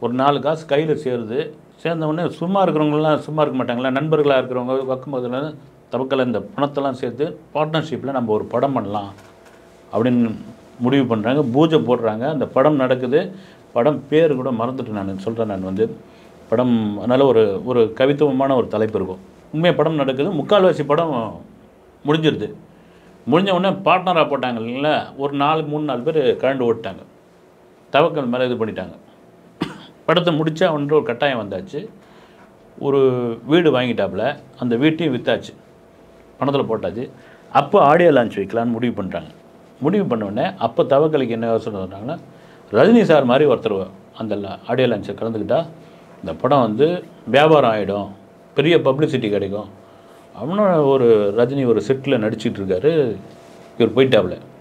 ஒரு நாலு காசு கையில் சேருது சேர்ந்த உடனே சும்மா இருக்கிறவங்களாம் சும்மா இருக்க மாட்டாங்களா நண்பர்களாக இருக்கிறவங்க பக்கத்தில் தவக்கல இந்த பணத்தெல்லாம் சேர்த்து பார்ட்னர்ஷிப்பில் நம்ம ஒரு படம் பண்ணலாம் அப்படின்னு முடிவு பண்ணுறாங்க பூஜை போடுறாங்க அந்த படம் நடக்குது படம் பேர் கூட மறந்துட்டு நான் சொல்கிறேன் நான் வந்து படம் அதனால் ஒரு ஒரு கவித்துவமான ஒரு தலைப்பு இருக்கும் உண்மையாக படம் நடக்குது முக்கால்வாசி படம் முடிஞ்சிருது முடிஞ்ச உடனே பார்ட்னராக போட்டாங்க இல்லைங்களா ஒரு நாலு மூணு நாலு பேர் கழண்டு ஓட்டாங்க தவக்கல் மேலே இது பண்ணிட்டாங்க படத்தை முடிச்சா ஒன்று ஒரு கட்டாயம் வந்தாச்சு ஒரு வீடு வாங்கிட்டாப்புல அந்த வீட்டையும் விற்றாச்சு பணத்தில் போட்டாச்சு அப்போ ஆடியோ லான்ச் வைக்கலான்னு முடிவு பண்ணுறாங்க முடிவு பண்ண உடனே அப்போ தவக்கலைக்கு என்ன யோசனை சொல்கிறாங்கன்னா ரஜினி சார் மாதிரி ஒருத்தர் அந்த ஆடியோ லான்ச்சில் கலந்துக்கிட்டா இந்த படம் வந்து வியாபாரம் ஆகிடும் பெரிய பப்ளிசிட்டி கிடைக்கும் அப்படின்னு ஒரு ரஜினி ஒரு செட்டில் நடிச்சிட்டு இருக்காரு இவர் போயிட்டாப்புல